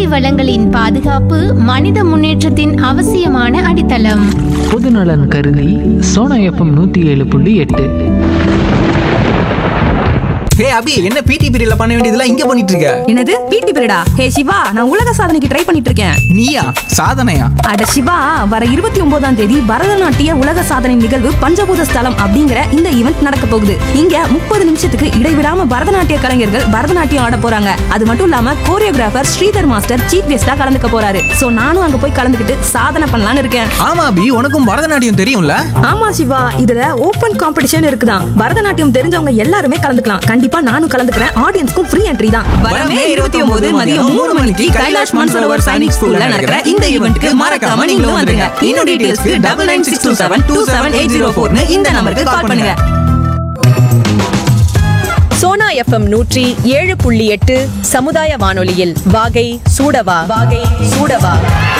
வளங்களின் பாதுகாப்பு மனித முன்னேற்றத்தின் அவசியமான அடித்தளம் பொதுநலன் கருதி சோனா எஃப்எம் நூற்றி ஏழு புள்ளி எட்டு ஹே அபி என்ன பிடி பீரியட்ல பண்ண வேண்டியதெல்லாம் இங்க பண்ணிட்டு இருக்க என்னது பிடி பீரியடா ஹே சிவா நான் உலக சாதனைக்கு ட்ரை பண்ணிட்டு இருக்கேன் நீயா சாதனையா அட சிவா வர இருபத்தி ஒன்பதாம் தேதி பரதநாட்டிய உலக சாதனை நிகழ்வு பஞ்சபூத ஸ்தலம் அப்படிங்கிற இந்த ஈவெண்ட் நடக்க போகுது இங்க முப்பது நிமிஷத்துக்கு இடைவிடாம பரதநாட்டிய கலைஞர்கள் பரதநாட்டியம் ஆட போறாங்க அது மட்டும் இல்லாம கோரியோகிராஃபர் ஸ்ரீதர் மாஸ்டர் சீஃப் கெஸ்டா கலந்துக்க போறாரு சோ நானும் அங்க போய் கலந்துக்கிட்டு சாதனை பண்ணலாம்னு இருக்கேன் ஆமா அபி உனக்கும் பரதநாட்டியம் தெரியும்ல ஆமா சிவா இதுல ஓபன் காம்படிஷன் இருக்குதான் பரதநாட்டியம் தெரிஞ்சவங்க எல்லாருமே கலந்துக்கலாம் கண்டிப்பா நானும் கலந்துக்கிறேன் ஆடியன்ஸ்க்கும் ஃப்ரீ என்ட்ரி தான் வரமே இருபத்தி ஒன்பது மதியம் மூணு மணிக்கு கைலாஷ் மான்சரோவர் சைனிக் ஸ்கூல்ல நடக்கிற இந்த ஈவெண்ட்க்கு மறக்காம நீங்களும் வந்துருங்க இன்னும் டீடைல்ஸ்க்கு double nine six two seven two seven eight zero ஃபோர்னு இந்த நம்பருக்கு கால் பண்ணுங்க சோனா எஃப்எம் நூற்றி ஏழு புள்ளி எட்டு சமுதாய வானொலியில் வாகை சூடவா வாகை சூடவா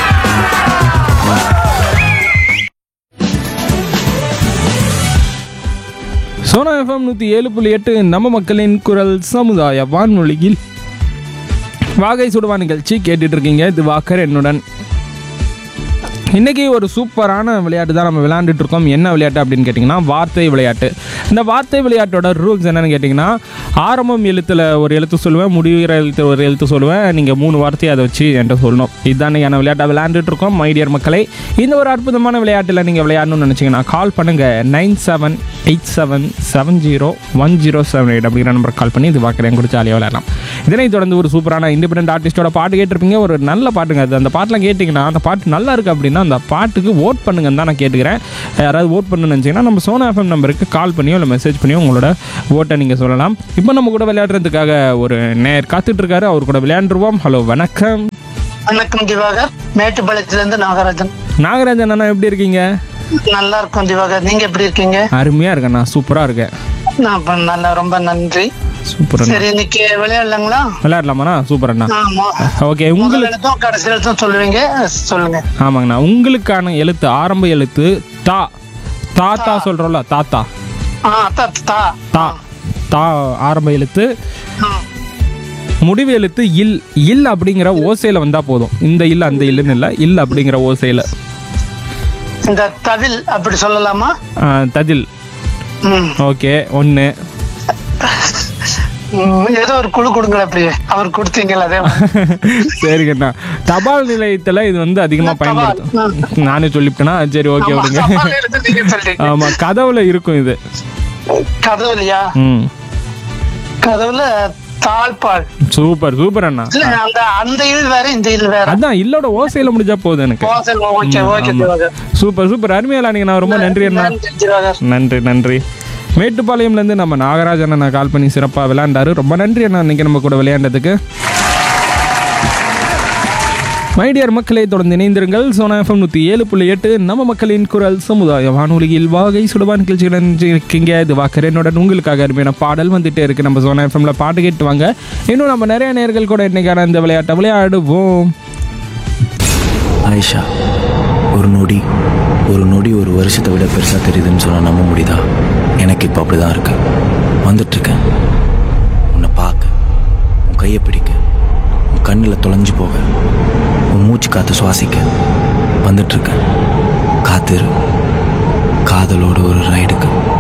சோனா எஃப்எம் நூற்றி ஏழு புள்ளி எட்டு நம்ம மக்களின் குரல் சமுதாய வானொலியில் வாகை சுடுவா நிகழ்ச்சி கேட்டுட்டு இருக்கீங்க இது வாக்கர் என்னுடன் இன்றைக்கி ஒரு சூப்பரான விளையாட்டு தான் நம்ம விளையாண்டுட்டு இருக்கோம் என்ன விளையாட்டு அப்படின்னு கேட்டிங்கன்னா வார்த்தை விளையாட்டு இந்த வார்த்தை விளையாட்டோட ரூல்ஸ் என்னன்னு கேட்டிங்கன்னா ஆரம்பம் எழுத்தில் ஒரு எழுத்து சொல்லுவேன் முடிகிற எழுத்து ஒரு எழுத்து சொல்லுவேன் நீங்கள் மூணு வார்த்தையை அதை வச்சு என்கிட்ட சொல்லணும் இதுதான் நீங்கள் விளையாட்டை விளையாண்டுட்டு இருக்கோம் மைடியர் மக்களை இந்த ஒரு அற்புதமான விளையாட்டில் நீங்கள் விளையாடணும்னு நினச்சிங்கன்னா கால் பண்ணுங்கள் nine seven eight seven seven zero one zero seven eight அப்படிங்கிற நம்பர் கால் பண்ணி இது பார்க்குறேன் கூட ஜாலியாக விளையாடலாம் இதனை தொடர்ந்து ஒரு சூப்பரான இண்டிபெண்டன்ட் ஆர்டிஸ்டோட பாட்டு கேட்டிருப்பீங்க ஒரு நல்ல பாட்டுங்க அது அந்த பாட்டெலாம் கேட்டிங்கன்னா அந்த பாட்டு நல்லா இருக்குது அப்படின்னா அந்த பாட்டுக்கு ஓட் பண்ணுங்கன்னு தான் நான் கேட்டுக்கிறேன் யாராவது ஓட் பண்ணணும்னு நினச்சிங்கன்னா நம்ம சோனா எஃப்எம் நம்பருக்கு கால் பண்ணியோ இல்லை மெசேஜ் பண்ணியோ உங்களோட ஓட்டை நீங்கள் சொல்லலாம் இப்போ நம்ம கூட விளையாடுறதுக்காக ஒரு நேர் காத்துட்டு இருக்காரு அவர் கூட விளையாண்டுருவோம் ஹலோ வணக்கம் வணக்கம் திவாகர் மேட்டுப்பாளையத்திலிருந்து நாகராஜன் நாகராஜன் அண்ணா எப்படி இருக்கீங்க நல்லா இருக்கும் திவாகர் நீங்க எப்படி இருக்கீங்க அருமையாக இருக்கேன் நான் சூப்பராக இருக்கேன் நான் இப்ப நல்லா ரொம்ப நன்றி சூப்பர் அண்ணா சரி இன்னைக்கு விளையாடலாங்களா விளையாடலாமாண்ணா சூப்பர் அண்ணா ஆமா ஓகே முதல் உங்களுக்கு எழுத்தும் கடைசி எழுத்தும் சொல்லுவீங்க சொல்லுங்க ஆமாங்கண்ணா உங்களுக்கான எழுத்து ஆரம்ப எழுத்து தா தாத்தா சொல்கிறோம்ல தாத்தா ஆ தா தா தா தா ஆரம்ப எழுத்து ஆ. முடிவு எழுத்து இல் இல் அப்படிங்கிற ஓசையில் வந்தால் போதும் இந்த இல் அந்த இல்லுன்னு இல்லை இல் அப்படிங்கிற ஓசையில் இந்த தவில் அப்படி சொல்லலாமா ததில் ம். ஓகே ஒன்று ம், ஏதோ ஒரு குழு கொடுங்களேன் அப்படியே அவர் கொடுத்தீங்களா அதே மாதிரி. சரிங்கண்ணா தபால் நிலையத்தில் இது வந்து அதிகமாக தபால், பயன்படுத்தும் நானே சொல்லிவிட்டேனா சரி ஓகே ஆமா, விடுங்க தபால் எழுத்து நீங்க சொல்றீங்க. ஆமாம் கதவுல இருக்கும் இது கதவுலையா ம் கதவுல தாழ்பால் சூப்பர் சூப்பர் அண்ணா இல்ல அந்த அந்த இல் வேற இந்த இல் வேற அதான் இல்லோட ஓசையில முடிஞ்சா போதும் எனக்கு ஓகே ஓகே ஓகே ஆமா. திவாகர் சூப்பர் சூப்பர் அருமையா நீங்க நான் ரொம்ப நன்றி அண்ணா நன்றி திவாகர் நன்றி நன்றி மேட்டுப்பாளையம்லேருந்து நம்ம நாகராஜன் அண்ணா கால் பண்ணி சிறப்பாக விளையாண்டாரு ரொம்ப நன்றி அண்ணா இன்னைக்கு நம்ம கூட விளையாண்டதுக்கு மைடியர் மக்களை தொடர்ந்து இணைந்திருங்கள் சோனா எஃப்எம் நூற்றி ஏழு புள்ளி எட்டு நம்ம மக்களின் குரல் சமுதாய வானொலியில் வாகை சுடுவா நிகழ்ச்சியுடன் இருக்கீங்க இது வாக்கரனுடன் உங்களுக்காக அருமையான பாடல் வந்துட்டே இருக்கு நம்ம சோனா எஃப்எம்ல பாட்டு கேட்டு வாங்க இன்னும் நம்ம நிறைய நேர்கள் கூட இன்னைக்கான இந்த விளையாட்டை விளையாடுவோம் ஆயிஷா ஒரு நொடி ஒரு நொடி ஒரு வருஷத்தை விட பெருசாக தெரியுதுன்னு சொன்னால் நம்ப முடியுதா எனக்கு இப்போ அப்படி தான் இருக்கு வந்துட்டுருக்கேன் உன்னை பார்க்க உன் கையை பிடிக்க உன் கண்ணில் தொலைஞ்சு போக உன் மூச்சு காற்று சுவாசிக்க வந்துட்டுருக்கேன் காத்திரு காதலோட ஒரு ரைடுக்கு